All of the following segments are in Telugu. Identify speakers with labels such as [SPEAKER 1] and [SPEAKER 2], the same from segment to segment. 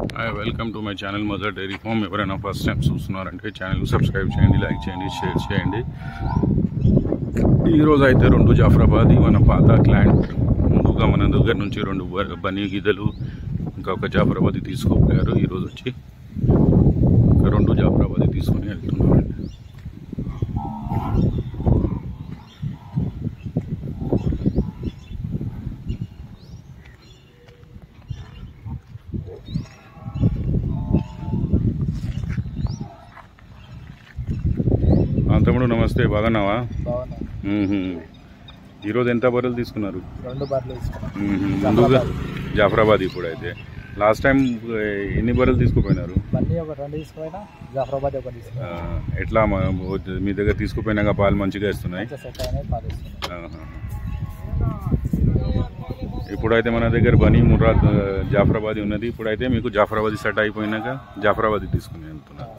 [SPEAKER 1] Hi welcome to my channel Mother Dairy farm ఎవరైనా ఫస్ట్ టైం చూస్తున్నారంటే ఛానల్ సబ్స్క్రైబ్ చేయండి లైక్ చేయండి షేర్ చేయండి ఈరోజు అయితే రెండు జాఫరాబాద్ మన పాత క్లాంట్ ముందుగా మన దగ్గర నుంచి రెండు బ- బనీ గీదలు ఇంకా ఒక జాఫరాబాద్ తీసుకోపోయారు ఈరోజు వచ్చి ఇంకా రెండు జాఫరాబాద్ తీసుకొని వెళ్తున్నారండి ఆ, తమ్ముడు నమస్తే బాగున్నావా
[SPEAKER 2] బాగున్నాయి
[SPEAKER 1] మ్మ్హ్మ్. ఈరోజు ఎంత బర్రెలు తీసుకున్నారు
[SPEAKER 2] రెండు బర్రెలు తీసుకున్నాం
[SPEAKER 1] మ్మ్హ్మ్. ముందుగా జాఫరాబాద్ ఇప్పుడు అయితే లాస్ట్ టైం ఏ, ఎన్ని బర్రెలు తీసుకుపోయినారు
[SPEAKER 2] బన్నీ ఒక రెండు తీసుకుపోయినా జాఫరాబాద్ ఒకటి
[SPEAKER 1] ఆ,
[SPEAKER 2] తీసుకున్నాం
[SPEAKER 1] ఎట్లా మా- మీ దగ్గర తీసుకుపోయినాక పాలు మంచిగా ఇస్తున్నాయి
[SPEAKER 2] మంచిగా సెట్ అయినాయి పాలు ఇస్తున్నాం
[SPEAKER 1] ఆహా. ఇప్పుడైతే మన దగ్గర బనీ ముర్రాద్ ఆ, జాఫరాబాద్ ఉన్నది ఇప్పుడైతే మీకు జాఫరాబాద్ సెట్ అయిపోయినాక జాఫరాబాద్ తీసుకుని వెళ్తున్నారు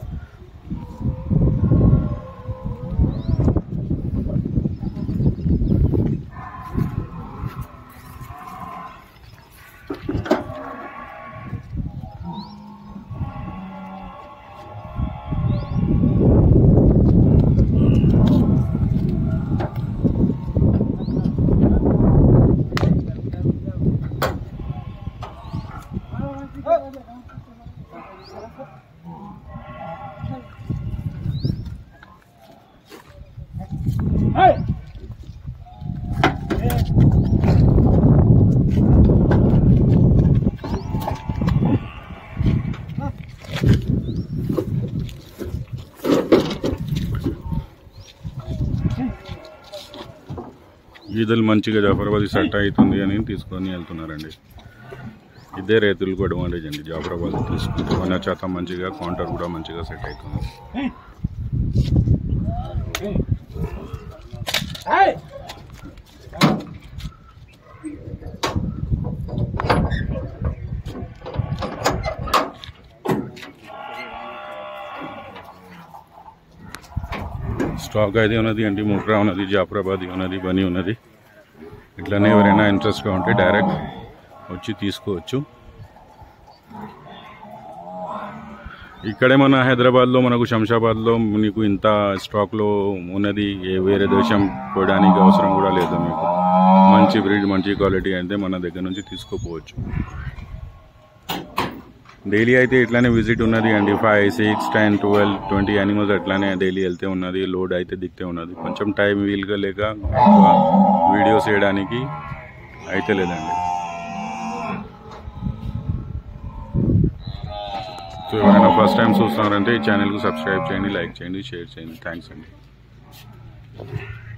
[SPEAKER 1] ఈదలు మంచిగా జాఫరాబాద్ సెట్ అవుతుంది అని తీసుకొని వెళ్తున్నారండి ఇదే రైతులకు అడ్వాంటేజ్ అండి జాఫరాబాద్ తీసుకుంటే మన చేత మంచిగా కౌంటర్ కూడా మంచిగా సెట్ అవుతుంది స్టాక్ అయితే ఉన్నది అండి ముట్రా ఉన్నది జాఫరాబాద్ ఉన్నది బనీ ఉన్నది ఇట్లనే ఎవరైనా ఇంట్రెస్ట్గా ఉంటే డైరెక్ట్ వచ్చి తీసుకోవచ్చు ఇక్కడే మన హైదరాబాద్లో మనకు శంషాబాద్లో నీకు ఇంత స్టాక్లో ఉన్నది ఏ వేరే దేశం పోయడానికి అవసరం కూడా లేదు మీకు మంచి బ్రీడ్ మంచి క్వాలిటీ అయితే మన దగ్గర నుంచి తీసుకోపోవచ్చు డైలీ అయితే ఇట్లానే విజిట్ ఉన్నది అండి five six ten twelve twenty animals అట్లానే డైలీ వెళ్తే ఉన్నది లోడ్ అయితే దిక్తే ఉన్నది కొంచెం టైం వీలుగా లేక ఎక్కువ వీడియోస్ చేయడానికి అయితే లేదండి సో ఎవరైనా ఫస్ట్ టైం చూస్తున్నారంటే ఈ ఛానల్కి సబ్స్క్రైబ్ చేయండి లైక్ చేయండి షేర్ చేయండి థ్యాంక్స్ అండి